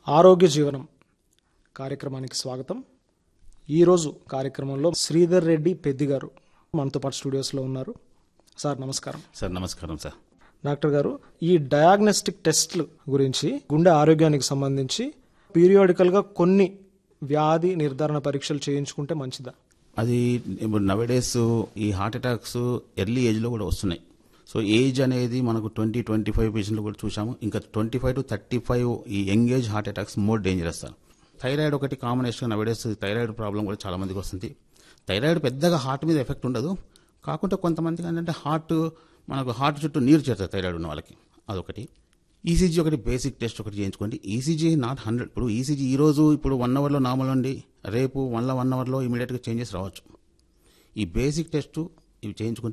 ఆరోగ్య జీవనం కార్యక్రమానికి స్వాగతం ఈరోజు కార్యక్రమంలో శ్రీధర్ రెడ్డి పెద్ది గారు మనతో పాటు స్టూడియోస్లో ఉన్నారు సార్ నమస్కారం సార్ నమస్కారం సార్ డాక్టర్ గారు ఈ డయాగ్నోస్టిక్ టెస్ట్లు గురించి గుండె ఆరోగ్యానికి సంబంధించి పీరియాడికల్గా కొన్ని వ్యాధి నిర్ధారణ పరీక్షలు చేయించుకుంటే మంచిదా అది ఇప్పుడు నవడేస్ ఈ హార్ట్ అటాక్స్ ఎర్లీ ఏజ్లో కూడా వస్తున్నాయి సో ఏజ్ అనేది మనకు ట్వంటీ ట్వంటీ ఫైవ్ పేషెంట్లు కూడా చూసాము ఇంకా twenty five to thirty five ఈ young age heart attacks more dangerous sir thyroid ఒకటి కాంబినేషన్ నవడేస్ థైరాయిడ్ ప్రాబ్లం కూడా చాలా మందికి వస్తుంది థైరాయిడ్ పెద్దగా హార్ట్ మీద ఎఫెక్ట్ ఉండదు కాకుంటే కొంతమందికి ఏంటంటే హార్ట్ మనకు హార్ట్ చుట్టూ నీరు చేరుతుంది థైరాయిడ్ ఉన్న వాళ్ళకి అదొకటి ఈసీజీ ఒకటి బేసిక్ టెస్ట్ ఒకటి చేయించుకోండి ఈసీజీ నాట్ హండ్రెడ్ ఇప్పుడు ఈసీజీ ఈ రోజు ఇప్పుడు వన్ అవర్లో నార్మల్ ఉండి రేపు వన్ వన్ అవర్లో ఇమీడియట్గా చేంజెస్ రావచ్చు ఈ బేసిక్ టెస్ట్ ఇవి చేయించుకుంటే